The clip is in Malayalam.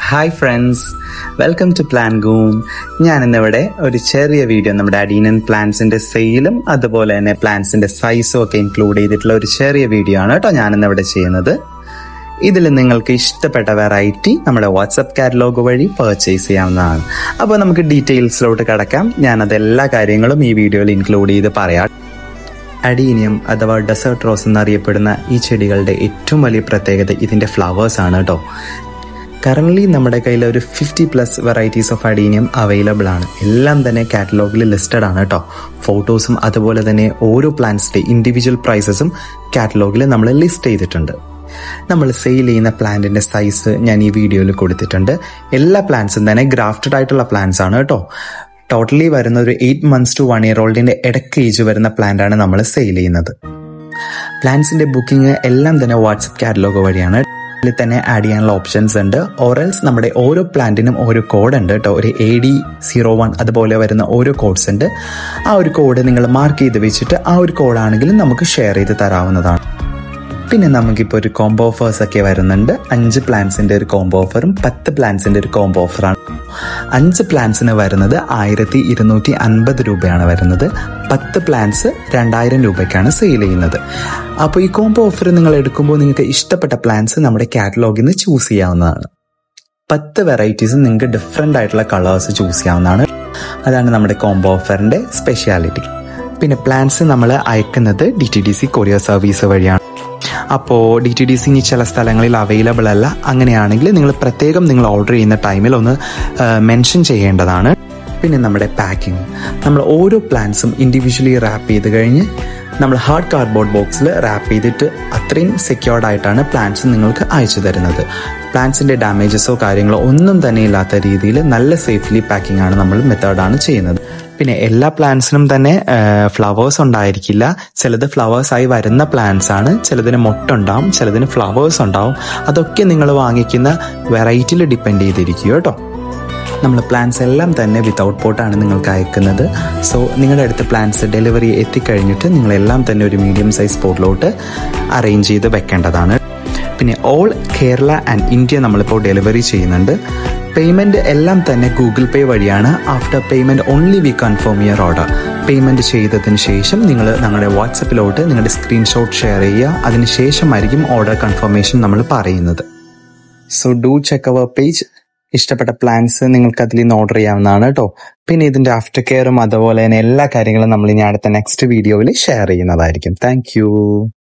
hi friends welcome to plan goon ഞാൻ ഇന്നിവിടെ ഒരു ചെറിയ വീഡിയോ നമ്മുടെ അഡീനൻ പ്ലാന്റ്സിന്റെ സെയിലും അതുപോലെ തന്നെ പ്ലാന്റ്സിന്റെ സൈസും ഒക്കെ ഇൻക്ലൂഡ് ചെയ്തിട്ടുള്ള ഒരു ചെറിയ വീഡിയോ ആണ് കേട്ടോ ഞാൻ ഇന്നിവിടെ ചെയ്യുന്നത് ഇതിൽ നിങ്ങൾക്ക് ഇഷ്ടപ്പെട്ട വെറൈറ്റി നമ്മുടെ വാട്സപ്പ് കാറ്റലോഗ് വഴി പർച്ചേസ് ചെയ്യാവുന്നതാണ് അപ്പോൾ നമുക്ക് ഡീറ്റെയിൽസിലോട്ട് കിടക്കാം ഞാനത് എല്ലാ കാര്യങ്ങളും ഈ വീഡിയോയിൽ ഇൻക്ലൂഡ് ചെയ്ത് പറയാം അഡീനിയം അഥവാ ഡെസേർട്ട് റോസ് എന്നറിയപ്പെടുന്ന ഈ ചെടികളുടെ ഏറ്റവും വലിയ പ്രത്യേകത ഇതിൻ്റെ ഫ്ലവേഴ്സ് ആണ് കേട്ടോ കറൻ്റ്ലി നമ്മുടെ കയ്യിൽ ഒരു fifty plus varieties of adenium available ആണ് എല്ലാം തന്നെ കാറ്റലോഗിൽ ലിസ്റ്റഡ് ആണ് കേട്ടോ ഫോട്ടോസും അതുപോലെ തന്നെ ഓരോ പ്ലാന്റ്സിൻ്റെ ഇൻഡിവിജ്വൽ പ്രൈസസും കാറ്റലോഗിൽ നമ്മൾ ലിസ്റ്റ് ചെയ്തിട്ടുണ്ട് നമ്മൾ സെയിൽ ചെയ്യുന്ന പ്ലാന്റിന്റെ സൈസ് ഞാൻ ഈ വീഡിയോയിൽ കൊടുത്തിട്ടുണ്ട് എല്ലാ പ്ലാന്റ്സും തന്നെ ഗ്രാഫ്റ്റഡ് ആയിട്ടുള്ള പ്ലാന്റ്സ് ആണ് കേട്ടോ ടോട്ടലി വരുന്ന ഒരു eight months to one year ഓൾഡിന്റെ ഇടയ്ക്ക് ഏജ് വരുന്ന പ്ലാന്റ് ആണ് നമ്മൾ സെയിൽ ചെയ്യുന്നത് പ്ലാന്റ്സിന്റെ ബുക്കിംഗ് എല്ലാം തന്നെ വാട്സപ്പ് കാറ്റലോഗ് വഴിയാണ് ഇതിൽ തന്നെ ആഡ് ചെയ്യാനുള്ള ഓപ്ഷൻസ് ഉണ്ട് ഓറൽസ് നമ്മുടെ ഓരോ പ്ലാന്റിനും ഓരോ കോഡ് ഉണ്ട് കേട്ടോ ഒരു എ ഡി സീറോ വൺ അതുപോലെ വരുന്ന ഓരോ കോഡ്സ് ഉണ്ട് ആ ഒരു കോഡ് നിങ്ങൾ മാർക്ക് ചെയ്ത് വെച്ചിട്ട് ആ ഒരു കോഡാണെങ്കിലും നമുക്ക് ഷെയർ ചെയ്ത് തരാവുന്നതാണ് പിന്നെ നമുക്കിപ്പോൾ ഒരു കോംബോ ഓഫേഴ്സ് ഒക്കെ വരുന്നുണ്ട് അഞ്ച് പ്ലാൻസിന്റെ ഒരു കോംബോ ഓഫറും പത്ത് പ്ലാൻസിന്റെ ഒരു കോംബോ ഓഫറാണ് അഞ്ച് പ്ലാൻസിന് വരുന്നത് ആയിരത്തി ഇരുന്നൂറ്റി അൻപത് രൂപയാണ് വരുന്നത് പത്ത് പ്ലാൻസ് രണ്ടായിരം രൂപയ്ക്കാണ് സെയിൽ ചെയ്യുന്നത് അപ്പോൾ ഈ കോംബോ ഓഫർ നിങ്ങൾ എടുക്കുമ്പോൾ നിങ്ങൾക്ക് ഇഷ്ടപ്പെട്ട പ്ലാൻസ് നമ്മുടെ കാറ്റലോഗിൽ നിന്ന് ചൂസ് ചെയ്യാവുന്നതാണ് പത്ത് വെറൈറ്റീസ് നിങ്ങൾക്ക് ഡിഫറെൻ്റ് ആയിട്ടുള്ള കളേഴ്സ് ചൂസ് ചെയ്യാവുന്നതാണ് അതാണ് നമ്മുടെ കോംബോ ഓഫറിന്റെ സ്പെഷ്യാലിറ്റി പിന്നെ പ്ലാൻസ് നമ്മൾ അയക്കുന്നത് D T D C courier service വഴിയാണ് അപ്പോൾ ഡി ടി ഡി സി ഇനി ചില സ്ഥലങ്ങളിൽ അവൈലബിൾ അല്ല അങ്ങനെയാണെങ്കിൽ നിങ്ങൾ പ്രത്യേകം നിങ്ങൾ ഓർഡർ ചെയ്യുന്ന ടൈമിൽ ഒന്ന് മെൻഷൻ ചെയ്യേണ്ടതാണ് പിന്നെ നമ്മുടെ പാക്കിംഗ് നമ്മൾ ഓരോ പ്ലാൻസും ഇൻഡിവിജ്വലി റാപ്പ് ചെയ്ത് കഴിഞ്ഞ് നമ്മൾ ഹാർഡ് കാർഡ്ബോർഡ് ബോക്സിൽ റാപ്പ് ചെയ്തിട്ട് അത്രയും സെക്യൂർഡ് ആയിട്ടാണ് പ്ലാൻസ് നിങ്ങൾക്ക് അയച്ചു തരുന്നത് പ്ലാൻസിന്റെ ഡാമേജസോ കാര്യങ്ങളോ ഒന്നും തന്നെ ഇല്ലാത്ത രീതിയിൽ നല്ല സേഫ്ലി പാക്കിംഗ് ആണ് നമ്മൾ മെത്തേഡാണ് ചെയ്യുന്നത് പിന്നെ എല്ലാ പ്ലാന്റ്സിനും തന്നെ ഫ്ലവേഴ്സ് ഉണ്ടായിരിക്കില്ല ചിലത് ഫ്ലവേഴ്സ് ആയി വരുന്ന പ്ലാന്റ്സ് ആണ് ചിലതിന് മൊട്ടുണ്ടാവും ചിലതിന് ഫ്ലവേഴ്സ് ഉണ്ടാവും അതൊക്കെ നിങ്ങൾ വാങ്ങിക്കുന്ന വെറൈറ്റിയിൽ ഡിപ്പെൻഡ് ചെയ്തിരിക്കും കേട്ടോ നമ്മൾ പ്ലാൻസ് എല്ലാം തന്നെ വിത്തൗട്ട് പോട്ടാണ് നിങ്ങൾക്ക് അയക്കുന്നത് സോ നിങ്ങളുടെ അടുത്ത് പ്ലാൻസ് ഡെലിവറി എത്തിക്കഴിഞ്ഞിട്ട് നിങ്ങളെല്ലാം തന്നെ ഒരു മീഡിയം സൈസ് പോട്ടിലോട്ട് അറേഞ്ച് ചെയ്ത് വെക്കേണ്ടതാണ് പിന്നെ ഓൾ കേരള ആൻഡ് ഇന്ത്യ നമ്മളിപ്പോൾ ഡെലിവറി ചെയ്യുന്നുണ്ട് പേയ്മെന്റ് എല്ലാം തന്നെ ഗൂഗിൾ പേ വഴിയാണ് after payment only we confirm your order payment ചെയ്തതിന് ശേഷം നിങ്ങൾ ഞങ്ങളുടെ വാട്സപ്പിലോട്ട് നിങ്ങളുടെ സ്ക്രീൻഷോട്ട് ഷെയർ ചെയ്യുക അതിന് ശേഷമായിരിക്കും ഓർഡർ കൺഫർമേഷൻ നമ്മൾ പറയുന്നത് so do check our page ഇഷ്ടപ്പെട്ട പ്ലാൻസ് നിങ്ങൾക്ക് അതിൽ നിന്ന് ഓർഡർ ചെയ്യാവുന്നതാണ് കേട്ടോ പിന്നെ ഇതിന്റെ ആഫ്റ്റർ കെയറും അതുപോലെ തന്നെ എല്ലാ കാര്യങ്ങളും നമ്മൾ ഇനി അടുത്ത നെക്സ്റ്റ് വീഡിയോയിൽ ഷെയർ ചെയ്യുന്നതായിരിക്കും താങ്ക്